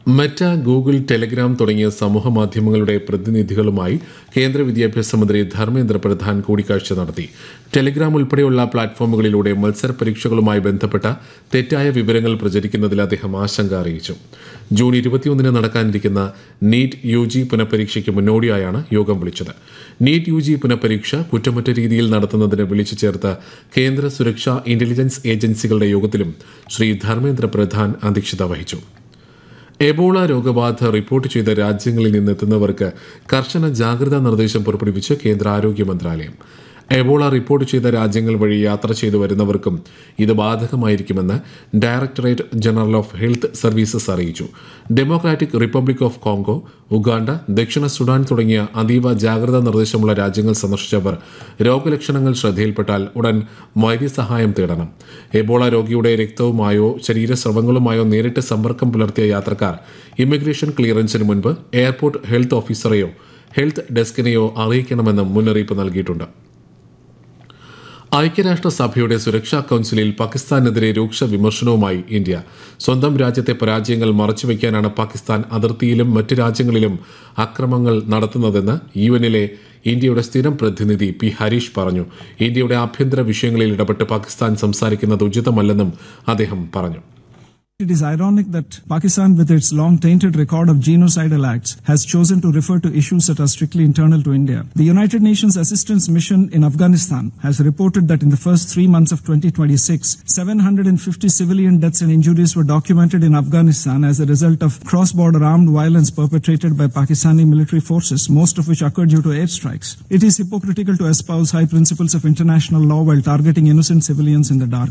Meta Google Telegram തുടങ്ങിയ സമൂഹ മാധ്യമങ്ങളുടെ പ്രതിനിധികളുമായി കേന്ദ്ര വിദ്യാഭ്യാസ മന്ത്രി ധർമ്മേന്ദ്ര പ്രധാൻ കൂടിക്കാഴ്ച നടത്തി ടെലിഗ്രാം ഉൾപ്പെടെയുള്ള പ്ലാറ്റ്ഫോമുകളിലൂടെ മത്സര പരീക്ഷകളുമായി ബന്ധപ്പെട്ട തെറ്റായ വിവരങ്ങൾ പ്രചരിക്കുന്നതിൽ അദ്ദേഹം ആശങ്ക അറിയിച്ചു ജൂൺ ഇരുപത്തിയൊന്നിന് നടക്കാനിരിക്കുന്ന നീറ്റ് യു ജി പുനഃപരീക്ഷയ്ക്ക് മുന്നോടിയായാണ് യോഗം വിളിച്ചത് നീറ്റ് യു ജി പുനഃപരീക്ഷ കുറ്റമറ്റ രീതിയിൽ നടത്തുന്നതിന് വിളിച്ചു ചേർത്ത കേന്ദ്ര സുരക്ഷാ ഇന്റലിജൻസ് ഏജൻസികളുടെ യോഗത്തിലും ശ്രീ ധർമ്മേന്ദ്ര പ്രധാൻ അധ്യക്ഷത വഹിച്ചു എബോള രോഗബാധ റിപ്പോർട്ട് ചെയ്ത രാജ്യങ്ങളിൽ നിന്നെത്തുന്നവർക്ക് കർശന ജാഗ്രതാ നിർദ്ദേശം പുറപ്പെടുവിച്ച് കേന്ദ്ര ആരോഗ്യ മന്ത്രാലയം എബോള റിപ്പോർട്ട് ചെയ്ത രാജ്യങ്ങൾ വഴി യാത്ര ചെയ്തു വരുന്നവർക്കും ഇത് ബാധകമായിരിക്കുമെന്ന് directorate general of health services അറിയിച്ചു democratic republic of Congo Uganda ദക്ഷിണ സുഡാൻ തുടങ്ങിയ അതീവ ജാഗ്രതാ നിർദ്ദേശമുള്ള രാജ്യങ്ങൾ സന്ദർശിച്ചവർ രോഗലക്ഷണങ്ങൾ ശ്രദ്ധയിൽപ്പെട്ടാൽ ഉടൻ വൈദ്യസഹായം തേടണം എബോള രോഗിയുടെ രക്തവുമായോ ശരീരസ്രവങ്ങളുമായോ നേരിട്ട് സമ്പർക്കം പുലർത്തിയ യാത്രക്കാർ ഇമിഗ്രേഷൻ ക്ലിയറൻസിന് മുൻപ് എയർപോർട്ട് ഹെൽത്ത് ഓഫീസറെയോ ഹെൽത്ത് ഡെസ്കിനെയോ അറിയിക്കണമെന്നും മുന്നറിയിപ്പ് നൽകിയിട്ടുണ്ട് ഐക്യരാഷ്ട്രസഭയുടെ സുരക്ഷാ കൌൺസിലിൽ പാകിസ്ഥാനെതിരെ രൂക്ഷ വിമർശനവുമായി ഇന്ത്യ സ്വന്തം രാജ്യത്തെ പരാജയങ്ങൾ മറച്ചുവെക്കാനാണ് പാകിസ്ഥാൻ അതിർത്തിയിലും മറ്റ് രാജ്യങ്ങളിലും അക്രമങ്ങൾ നടത്തുന്നതെന്ന് യു എന്നിലെ ഇന്ത്യയുടെ സ്ഥിരം പ്രതിനിധി പി ഹരീഷ് പറഞ്ഞു ഇന്ത്യയുടെ ആഭ്യന്തര വിഷയങ്ങളിൽ ഇടപെട്ട് പാകിസ്ഥാൻ സംസാരിക്കുന്നത് ഉചിതമല്ലെന്നും അദ്ദേഹം പറഞ്ഞു It is ironic that Pakistan, with its long tainted record of genocidal acts, has chosen to refer to issues that are strictly internal to India. The United Nations Assistance Mission in Afghanistan has reported that in the first three months of 2026, 750 civilian deaths and injuries were documented in Afghanistan as a result of cross border armed violence perpetrated by Pakistani military forces, most of which occurred due to airstrikes. It is hypocritical to espouse high principles of international law while targeting innocent civilians in the dark.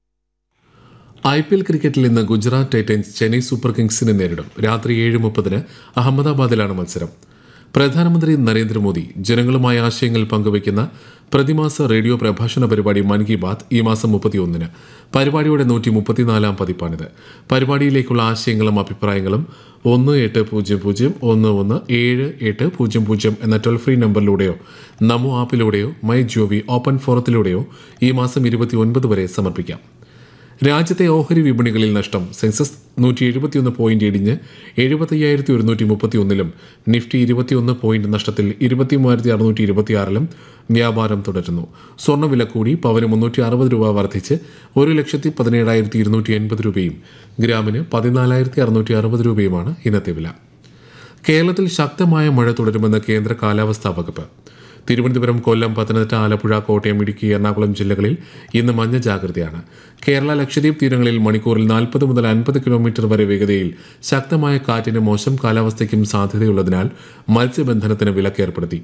I P L ക്രിക്കറ്റിൽ ഇന്ന് Gujarat Titans Chennai super കിങ്സിനെ നേരിടും രാത്രി ഏഴ് മുപ്പതിന് അഹമ്മദാബാദിലാണ് മത്സരം പ്രധാനമന്ത്രി നരേന്ദ്രമോദി ജനങ്ങളുമായി ആശയങ്ങൾ പങ്കുവയ്ക്കുന്ന പ്രതിമാസ റേഡിയോ പ്രഭാഷണ പരിപാടി മൻ കി ബാത്ത് ഈ മാസം മുപ്പത്തിയൊന്നിന് പരിപാടിയുടെ നൂറ്റി മുപ്പത്തിനാലാം പതിപ്പാണിത് പരിപാടിയിലേക്കുള്ള ആശയങ്ങളും അഭിപ്രായങ്ങളും ഒന്ന് എട്ട് പൂജ്യം പൂജ്യം ഒന്ന് ഒന്ന് ഏഴ് എട്ട് പൂജ്യം പൂജ്യം എന്ന ടോൾ ഫ്രീ നമ്പറിലൂടെയോ നമോ ആപ്പിലൂടെയോ മൈ ജോവി ഓപ്പൺ ഫോറത്തിലൂടെയോ ഈ മാസം ഇരുപത്തി ഒൻപത് വരെ സമർപ്പിക്കാം രാജ്യത്തെ ഓഹരി വിപണികളിൽ നഷ്ടം സെൻസസ് നൂറ്റി എഴുപത്തിയൊന്ന് പോയിന്റ് ഇടിഞ്ഞ് എഴുപത്തയ്യായിരത്തി ഒരുന്നൂറ്റി മുപ്പത്തിയൊന്നിലും നിഫ്റ്റി ഇരുപത്തിയൊന്ന് പോയിന്റ് നഷ്ടത്തിൽ ഇരുപത്തി മൂവായിരത്തി അറുന്നൂറ്റി ഇരുപത്തിയാറിലും വ്യാപാരം തുടരുന്നു സ്വർണ്ണവില കൂടി പവന് മുന്നൂറ്റി അറുപത് രൂപ വർദ്ധിച്ച് ഒരു ലക്ഷത്തി പതിനേഴായിരത്തി ഇരുന്നൂറ്റി എൺപത് രൂപയും ഗ്രാമിന് പതിനാലായിരത്തി അറുന്നൂറ്റി അറുപത് രൂപയുമാണ് ഇന്നത്തെ വില കേരളത്തിൽ ശക്തമായ മഴ തുടരുമെന്ന് കേന്ദ്ര കാലാവസ്ഥാ വകുപ്പ് തിരുവനന്തപുരം കൊല്ലം പത്തനംതിട്ട ആലപ്പുഴ കോട്ടയം ഇടുക്കി എറണാകുളം ജില്ലകളിൽ ഇന്ന് മഞ്ഞ ജാഗ്രതയാണ് കേരള ലക്ഷദ്വീപ് തീരങ്ങളിൽ മണിക്കൂറിൽ നാൽപ്പത് മുതൽ അൻപത് കിലോമീറ്റർ വരെ വേഗതയിൽ ശക്തമായ കാറ്റിന് മോശം കാലാവസ്ഥയ്ക്കും സാധ്യതയുള്ളതിനാൽ മത്സ്യബന്ധനത്തിന് വിലക്കേർപ്പെടുത്തി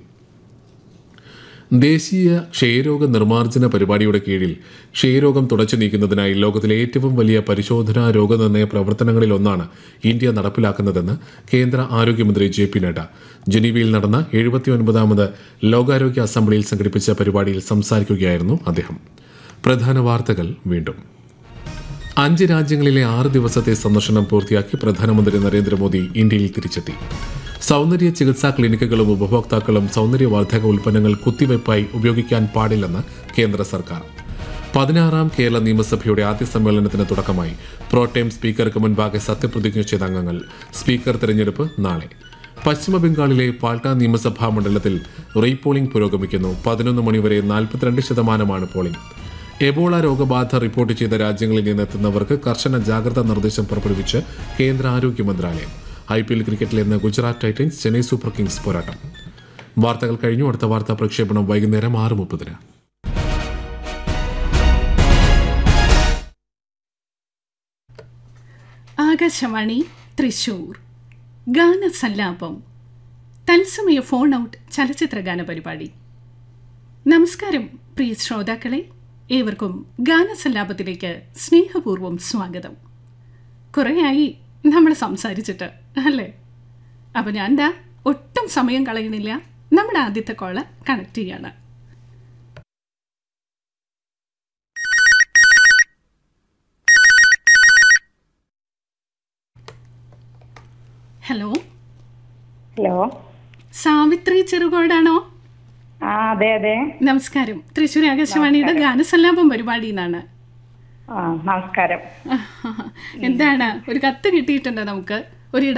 ദേശീയ ക്ഷയരോഗ നിർമ്മാർജ്ജന പരിപാടിയുടെ കീഴിൽ ക്ഷയരോഗം തുടച്ചു നീക്കുന്നതിനായി ലോകത്തിലെ ഏറ്റവും വലിയ പരിശോധനാ രോഗനിർണയ പ്രവർത്തനങ്ങളിലൊന്നാണ് ഇന്ത്യ നടപ്പിലാക്കുന്നതെന്ന് കേന്ദ്ര ആരോഗ്യമന്ത്രി ജെ പി നഡ്ഡ ജനീവയിൽ നടന്ന എഴുപത്തിയൊൻപതാമത് ലോകാരോഗ്യ അസംബ്ലിയിൽ സംഘടിപ്പിച്ച പരിപാടിയിൽ സംസാരിക്കുകയായിരുന്നു അദ്ദേഹം പ്രധാന വാർത്തകൾ വീണ്ടും അഞ്ച് രാജ്യങ്ങളിലെ ആറ് ദിവസത്തെ സന്ദർശനം പൂർത്തിയാക്കി പ്രധാനമന്ത്രി നരേന്ദ്രമോദി ഇന്ത്യയിൽ തിരിച്ചെത്തി സൗന്ദര്യ ചികിത്സാ ക്ലിനിക്കുകളും ഉപഭോക്താക്കളും സൗന്ദര്യവർദ്ധക ഉൽപ്പന്നങ്ങൾ കുത്തിവയ്പായി ഉപയോഗിക്കാൻ പാടില്ലെന്ന് കേന്ദ്ര സർക്കാർ പതിനാറാം കേരള നിയമസഭയുടെ ആദ്യ സമ്മേളനത്തിന് തുടക്കമായി പ്രോട്ടേം സ്പീക്കർക്ക് മുൻപാകെ സത്യപ്രതിജ്ഞ ചെയ്ത അംഗങ്ങൾ സ്പീക്കർ തെരഞ്ഞെടുപ്പ് നാളെ പശ്ചിമ ബംഗാളിലെ പാൽട്ട നിയമസഭാ മണ്ഡലത്തിൽ റീപോളിംഗ് പുരോഗമിക്കുന്നു പതിനൊന്ന് മണിവരെ നാൽപ്പത്തിരണ്ട് ശതമാനമാണ് പോളിംഗ് എബോള രോഗബാധ റിപ്പോർട്ട് ചെയ്ത രാജ്യങ്ങളിൽ നിന്നെത്തുന്നവർക്ക് കർശന ജാഗ്രതാ നിർദ്ദേശം പുറപ്പെടുവിച്ച് കേന്ദ്ര ആരോഗ്യ മന്ത്രാലയം ഐ പി എൽ ക്രിക്കറ്റിൽ ഇന്ന് Gujarat Titans Chennai Super Kings പോരാട്ടം വാർത്തകൾ കഴിഞ്ഞു അടുത്ത വാർത്താ പ്രക്ഷേപണം വൈകുന്നേരം ആറ് മുപ്പതിന് ആകാശവാണി തൃശൂർ ഗാനസല്ലാപം തത്സമയ ഫോൺ ഔട്ട് ചലച്ചിത്ര ഗാന പരിപാടി നമസ്കാരം പ്രിയ ശ്രോതാക്കളെ ഏവർക്കും ഗാനസല്ലാപത്തിലേക്ക് സ്നേഹപൂർവ്വം സ്വാഗതം കുറേയായി നമ്മൾ സംസാരിച്ചിട്ട് അല്ലേ അപ്പം ഞാൻ എന്താ ഒട്ടും സമയം കളയണില്ല നമ്മുടെ ആദ്യത്തെ കോള് കണക്ട് ചെയ്യാണ് ഹലോ ഹലോ സാവിത്രി ചെറുകോടാണോ ആ അതെ അതെ നമസ്കാരം തൃശ്ശൂർ ആകാശവാണിയുടെ ഗാനസല്ലാപം പരിപാടി എന്നാണ് ആ നമസ്കാരം എന്താണ് ഒരു കത്ത് കിട്ടിയിട്ടുണ്ട് നമുക്ക് ഒരു